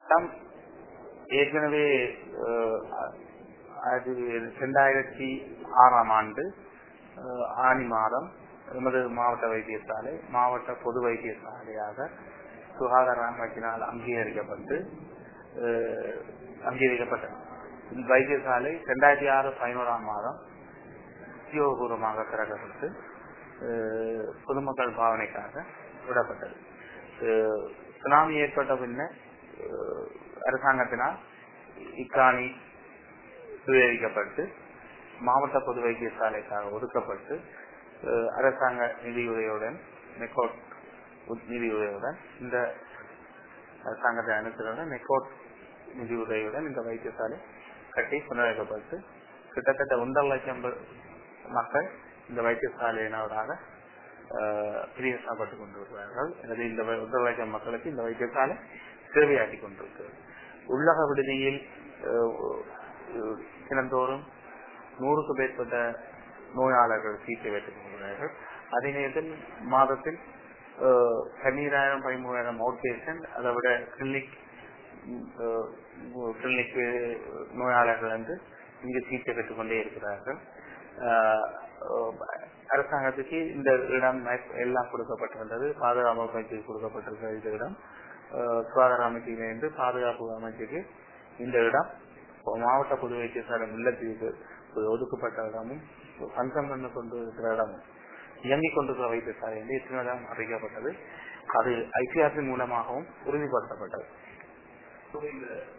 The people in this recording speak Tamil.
சட்டம் ஏற்கனவே அஹ், அது இரண்டாயிரத்தி ஆறாம் ஆண்டு அஹ், ஆனி மாதம் எமது மாவட்ட வைத்தியசாலை மாவட்ட பொது வைத்தியசாலையாக சுகாதார அமைச்சினால் அங்கீகரிக்கப்பட்டு அஹ், அங்கீகரிக்கப்பட்டது இந்த வைத்தியசாலை இரண்டாயிரத்தி ஆறு பதினோராம் மாதம் உத்தியோகபூர்வமாக திறக்கப்பட்டு அஹ், பொதுமக்கள் பாவனைக்காக விடப்பட்டது அஹ், சுனாமி ஏற்பட்ட பின்னர் அஹ், அரசாங்கத்தினால் இக்காணி சுவீகரிக்கப்பட்டு மாவட்ட பொது வைத்தியசாலைக்காக ஒதுக்கப்பட்டு அஹ், அரசாங்க நிதியுதவியுடன் நெக்கோட் நிதியுதவியுடன் இந்த அரசாங்கத்தை அனுப்பியுடன் நெக்கோட் நிதியுதவியுடன் இந்த வைத்தியசாலை கட்டி புனரமைக்கப்பட்டு கிட்டத்தட்ட ஒன்றரை லட்சம் பேர் மக்கள் இந்த வைத்தியசாலையினராக அஹ், பிரியசப்பட்டுக் கொண்டிருக்கிறார்கள் எனவே இந்த வை- ஒன்றரை லட்சம் மக்களுக்கு இந்த வைத்தியசாலை சேவையாற்றிக் கொண்டிருக்கிறது உள்ளக விடுதியில் அஹ், அஹ், தினந்தோறும் நூறுக்கு மேற்பட்ட நோயாளர்கள் சிகிச்சை பெற்றுக் கொள்கிறார்கள் அதே நேரத்தில் மாதத்தில் அஹ், பன்னிராயிரம் பதிமூணாயிரம் அவுட் பேஷண்ட் அதை விட கிளினிக் கிளினிக் நோயாளர்கள் வந்து இங்கு சிகிச்சை பெற்றுக் கொண்டே இருக்கிறார்கள் அஹ், அஹ், அரசாங்கத்துக்கு இந்த இடம் எல்லாம் கொடுக்கப்பட்டிருந்தது பாதுகாப்பு அமைச்சுக்கு கொடுக்கப்பட்டிருக்கிற இந்த இடம் அஹ், சுகாதார அமைச்சிலிருந்து பாதுகாப்பு அமைச்சுக்கு இந்த இடம் மாவட்ட பொது வைத்தியசாலை இல்லத்திற்கு ஒரு ஒதுக்கப்பட்ட இடமும் பஞ்சம் பண்ண கொண்டு இருக்கிற இடமும் இயங்கிக் கொண்டிருக்கிற வைத்தியசாலை வந்து எத்தனை இடம் அறிவிக்கப்பட்டது அது ஐசிஆர்சி மூலமாகவும் உறுதிப்படுத்தப்பட்டது